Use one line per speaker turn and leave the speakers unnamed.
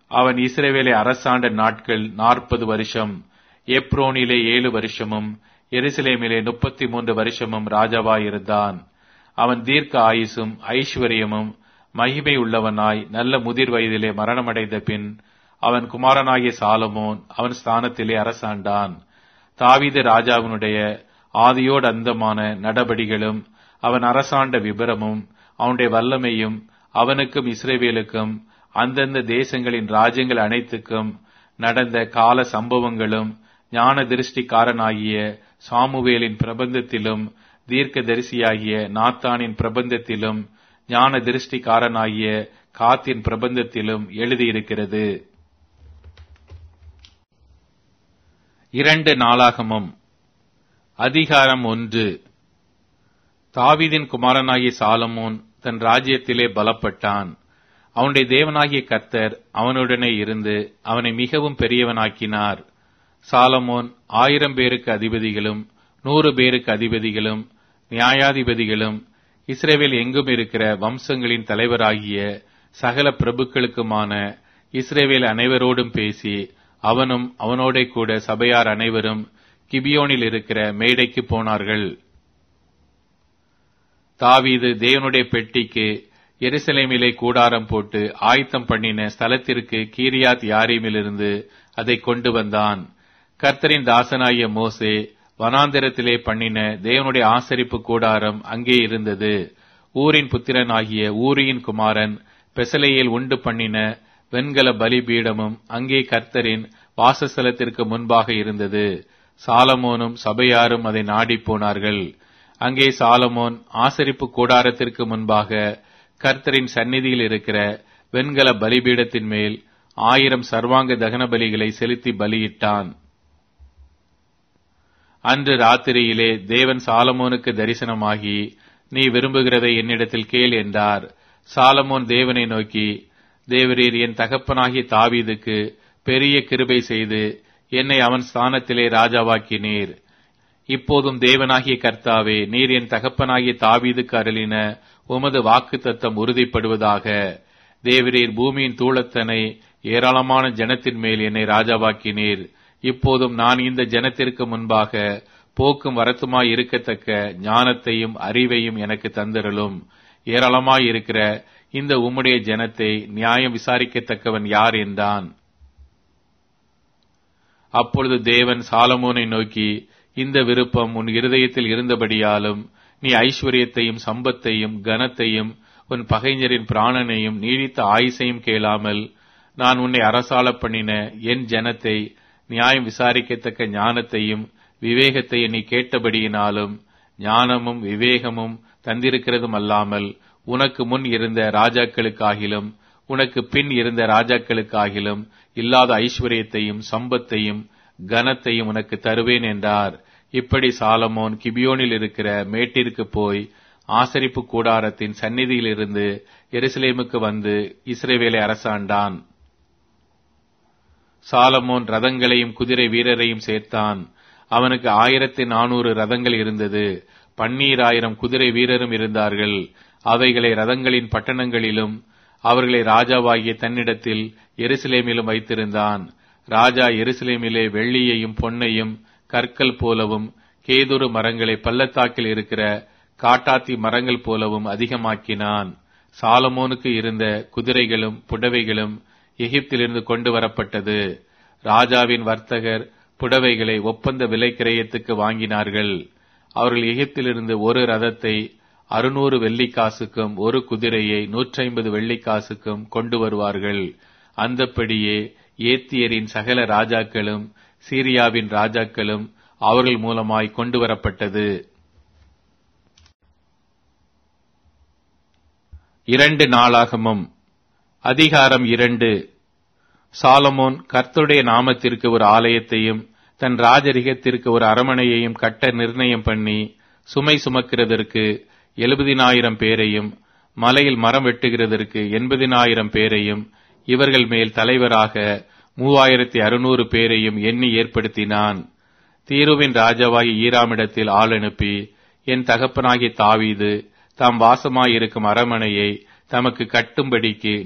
அவன் இஸ்ரேவேலை அரசாண்ட நாட்கள் நாற்பது வருஷம் எப்ரோனிலே ஏழு வருஷமும் எருசலேமிலே முப்பத்தி மூன்று வருஷமும் ராஜாவாயிருந்தான் அவன் தீர்க்க ஆயுசும் ஐஸ்வர்யமும் மகிமை உள்ளவனாய் நல்ல முதிர் வயதிலே மரணமடைந்த பின் அவன் குமாரனாகிய சாலமோன் அவன் ஸ்தானத்திலே அரசாண்டான் தாவீது ராஜாவினுடைய ஆதியோடு அந்தமான நடபடிகளும் அவன் அரசாண்ட விபரமும் அவனுடைய வல்லமையும் அவனுக்கும் இஸ்ரேவேலுக்கும் அந்தந்த தேசங்களின் ராஜ்யங்கள் அனைத்துக்கும் நடந்த கால சம்பவங்களும் ஞான திருஷ்டிக்காரனாகிய சாமுவேலின் பிரபந்தத்திலும் தீர்க்க தரிசியாகிய நாத்தானின் பிரபந்தத்திலும் ஞான திருஷ்டிக்காரனாகிய காத்தின் பிரபந்தத்திலும் எழுதியிருக்கிறது இரண்டு நாளாகமும் அதிகாரம் ஒன்று தாவீதின் குமாரனாகிய சாலமோன் தன் ராஜ்யத்திலே பலப்பட்டான் அவனுடைய தேவனாகிய கர்த்தர் அவனுடனே இருந்து அவனை மிகவும் பெரியவனாக்கினார் சாலமோன் ஆயிரம் பேருக்கு அதிபதிகளும் நூறு பேருக்கு அதிபதிகளும் நியாயாதிபதிகளும் இஸ்ரேவேல் எங்கும் இருக்கிற வம்சங்களின் தலைவராகிய சகல பிரபுக்களுக்குமான இஸ்ரேவேல் அனைவரோடும் பேசி அவனும் அவனோட கூட சபையார் அனைவரும் கிபியோனில் இருக்கிற மேடைக்கு போனார்கள் தாவீது தேவனுடைய பெட்டிக்கு எருசலேமிலே கூடாரம் போட்டு ஆயத்தம் பண்ணின ஸ்தலத்திற்கு கீரியாத் யாரீமிலிருந்து அதை கொண்டு வந்தான் கர்த்தரின் தாசனாகிய மோசே வனாந்திரத்திலே பண்ணின தேவனுடைய ஆசரிப்பு கூடாரம் அங்கே இருந்தது ஊரின் புத்திரனாகிய ஊரியின் குமாரன் பெசலையில் உண்டு பண்ணின வெண்கல பலிபீடமும் அங்கே கர்த்தரின் வாசஸ்தலத்திற்கு முன்பாக இருந்தது சாலமோனும் சபையாரும் அதை நாடிப் போனார்கள் அங்கே சாலமோன் ஆசரிப்பு கூடாரத்திற்கு முன்பாக கர்த்தரின் சந்நிதியில் இருக்கிற வெண்கல பலிபீடத்தின் மேல் ஆயிரம் சர்வாங்க தகன பலிகளை செலுத்தி பலியிட்டான் அன்று ராத்திரியிலே தேவன் சாலமோனுக்கு தரிசனமாகி நீ விரும்புகிறதை என்னிடத்தில் கேள் என்றார் சாலமோன் தேவனை நோக்கி தேவரீர் என் தகப்பனாகிய தாவீதுக்கு பெரிய கிருபை செய்து என்னை அவன் ஸ்தானத்திலே ராஜாவாக்கினீர் இப்போதும் தேவனாகிய கர்த்தாவே நீர் என் தகப்பனாகிய தாவீதுக்கு அருளின உமது வாக்கு தத்தம் உறுதிப்படுவதாக தேவரீர் பூமியின் தூளத்தனை ஏராளமான ஜனத்தின் மேல் என்னை ராஜாவாக்கினீர் இப்போதும் நான் இந்த ஜனத்திற்கு முன்பாக போக்கும் வரத்துமாய் இருக்கத்தக்க ஞானத்தையும் அறிவையும் எனக்கு தந்திரலும் ஏராளமாய் இருக்கிற இந்த உம்முடைய ஜனத்தை நியாயம் விசாரிக்கத்தக்கவன் யார் என்றான் அப்பொழுது தேவன் சாலமோனை நோக்கி இந்த விருப்பம் உன் இருதயத்தில் இருந்தபடியாலும் நீ ஐஸ்வர்யத்தையும் சம்பத்தையும் கனத்தையும் உன் பகைஞரின் பிராணனையும் நீடித்த ஆயுசையும் கேளாமல் நான் உன்னை அரசாள பண்ணின என் ஜனத்தை நியாயம் விசாரிக்கத்தக்க ஞானத்தையும் விவேகத்தையும் நீ கேட்டபடியினாலும் ஞானமும் விவேகமும் தந்திருக்கிறதும் அல்லாமல் உனக்கு முன் இருந்த ராஜாக்களுக்காகிலும் உனக்கு பின் இருந்த ராஜாக்களுக்காகிலும் இல்லாத ஐஸ்வர்யத்தையும் சம்பத்தையும் கனத்தையும் உனக்கு தருவேன் என்றார் இப்படி சாலமோன் கிபியோனில் இருக்கிற மேட்டிற்கு போய் ஆசரிப்பு கூடாரத்தின் சந்நிதியிலிருந்து எருசலேமுக்கு வந்து இஸ்ரேவேலை அரசாண்டான் சாலமோன் ரதங்களையும் குதிரை வீரரையும் சேர்த்தான் அவனுக்கு ஆயிரத்தி நானூறு ரதங்கள் இருந்தது பன்னீராயிரம் குதிரை வீரரும் இருந்தார்கள் அவைகளை ரதங்களின் பட்டணங்களிலும் அவர்களை ராஜாவாகிய தன்னிடத்தில் எருசலேமிலும் வைத்திருந்தான் ராஜா எருசலேமிலே வெள்ளியையும் பொன்னையும் கற்கள் போலவும் கேதுரு மரங்களை பள்ளத்தாக்கில் இருக்கிற காட்டாத்தி மரங்கள் போலவும் அதிகமாக்கினான் சாலமோனுக்கு இருந்த குதிரைகளும் புடவைகளும் எகிப்திலிருந்து கொண்டு வரப்பட்டது ராஜாவின் வர்த்தகர் புடவைகளை ஒப்பந்த விலை கிரயத்துக்கு வாங்கினார்கள் அவர்கள் எகிப்திலிருந்து ஒரு ரதத்தை அறுநூறு வெள்ளிக்காசுக்கும் ஒரு குதிரையை நூற்றி ஐம்பது வெள்ளிக்காசுக்கும் கொண்டு வருவார்கள் அந்தப்படியே ஏத்தியரின் சகல ராஜாக்களும் சீரியாவின் ராஜாக்களும் அவர்கள் மூலமாய் கொண்டு வரப்பட்டது இரண்டு நாளாகமும் அதிகாரம் இரண்டு சாலமோன் கர்த்தருடைய நாமத்திற்கு ஒரு ஆலயத்தையும் தன் ராஜரிகத்திற்கு ஒரு அரமனையையும் கட்ட நிர்ணயம் பண்ணி சுமை சுமக்கிறதற்கு எழுபதினாயிரம் பேரையும் மலையில் மரம் வெட்டுகிறதற்கு எண்பதினாயிரம் பேரையும் இவர்கள் மேல் தலைவராக மூவாயிரத்தி அறுநூறு பேரையும் எண்ணி ஏற்படுத்தினான் தீருவின் ராஜாவாகி ஈராமிடத்தில் ஆள் அனுப்பி என் தகப்பனாகிய தாவீது தாம் வாசமாயிருக்கும் அரமனையை தமக்கு கட்டும்படிக்கு